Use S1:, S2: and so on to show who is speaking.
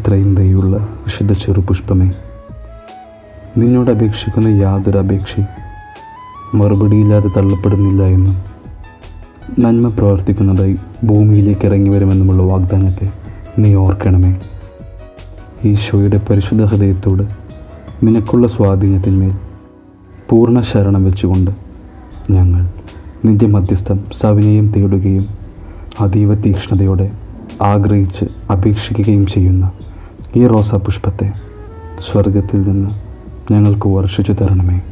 S1: എത്രയും ദയുള്ള വിശുദ്ധ ചെറുപുഷ്പമേ നിന്നോട് അപേക്ഷിക്കുന്ന യാതൊരു അപേക്ഷയും മറുപടിയില്ലാതെ തള്ളപ്പെടുന്നില്ല എന്നും നന്മ പ്രവർത്തിക്കുന്നതായി ഭൂമിയിലേക്ക് ഇറങ്ങി വരുമെന്നുമുള്ള വാഗ്ദാനത്തെ നീ ഓർക്കണമേ ഈശോയുടെ പരിശുദ്ധ ഹൃദയത്തോട് നിനക്കുള്ള സ്വാധീനത്തിന്മേൽ പൂർണ്ണ ശരണം വെച്ചുകൊണ്ട് ഞങ്ങൾ നിന്റെ മധ്യസ്ഥം സവിനയം തേടുകയും അതീവ തീക്ഷ്ണതയോടെ ആഗ്രഹിച്ച് അപേക്ഷിക്കുകയും ചെയ്യുന്ന ഈ റോസാ പുഷ്പത്തെ സ്വർഗത്തിൽ നിന്ന് ഞങ്ങൾക്ക് വർഷിച്ചു തരണമേ